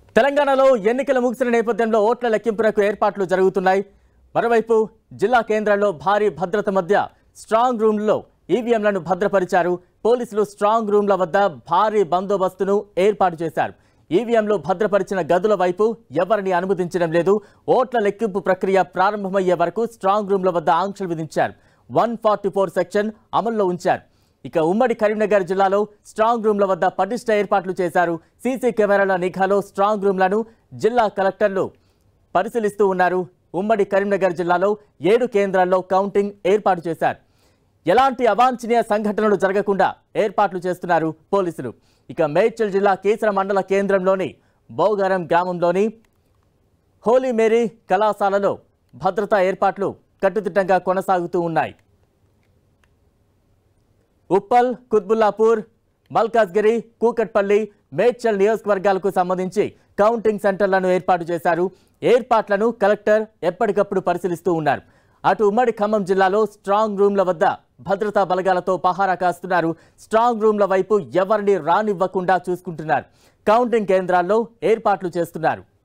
తెలంగాణలో ఎన్నికలు ముగిసిన నేపథ్యంలో ఓట్ల లెక్కింపునకు ఏర్పాట్లు జరుగుతున్నాయి మరోవైపు జిల్లా కేంద్రాల్లో భారీ భద్రత మధ్య స్ట్రాంగ్ రూమ్లలో ఈవీఎంలను భద్రపరిచారు పోలీసులు స్ట్రాంగ్ రూమ్ల వద్ద భారీ బందోబస్తును ఏర్పాటు చేశారు ఈవీఎంలు భద్రపరిచిన గదుల వైపు ఎవరిని అనుమతించడం లేదు ఓట్ల లెక్కింపు ప్రక్రియ ప్రారంభమయ్యే వరకు స్ట్రాంగ్ రూమ్ల వద్ద ఆంక్షలు విధించారు వన్ ఫార్టీ ఫోర్ సెక్షన్ అమల్లో ఉంచారు ఇక ఉమ్మడి కరీంనగర్ జిల్లాలో స్ట్రాంగ్ రూమ్ల వద్ద పటిష్ట ఏర్పాట్లు చేశారు సీసీ కెమెరాల నిఘాలో స్ట్రాంగ్ రూమ్లను జిల్లా కలెక్టర్లు పరిశీలిస్తూ ఉన్నారు ఉమ్మడి కరీంనగర్ జిల్లాలో ఏడు కేంద్రాల్లో కౌంటింగ్ ఏర్పాటు చేశారు ఎలాంటి అవాంఛనీయ సంఘటనలు జరగకుండా ఏర్పాట్లు చేస్తున్నారు పోలీసులు ఇక మేడ్చల్ జిల్లా కీసర మండల కేంద్రంలోని బౌగారం గ్రామంలోని హోలీ మేరీ కళాశాలలో భద్రతా ఏర్పాట్లు కట్టుదిట్టంగా కొనసాగుతూ ఉన్నాయి ఉప్పల్ కుత్బుల్లాపూర్ మల్కాజ్గిరి కూకట్పల్లి మేడ్చల్ నియోజకవర్గాలకు సంబంధించి కౌంటింగ్ సెంటర్లను ఏర్పాటు చేశారు ఏర్పాట్లను కలెక్టర్ ఎప్పటికప్పుడు పరిశీలిస్తూ ఉన్నారు అటు ఉమ్మడి ఖమ్మం జిల్లాలో స్ట్రాంగ్ రూమ్ల వద్ద భద్రతా బలగాలతో పహారా కాస్తున్నారు స్ట్రాంగ్ రూమ్ల వైపు ఎవరిని రానివ్వకుండా చూసుకుంటున్నారు కౌంటింగ్ కేంద్రాల్లో ఏర్పాట్లు చేస్తున్నారు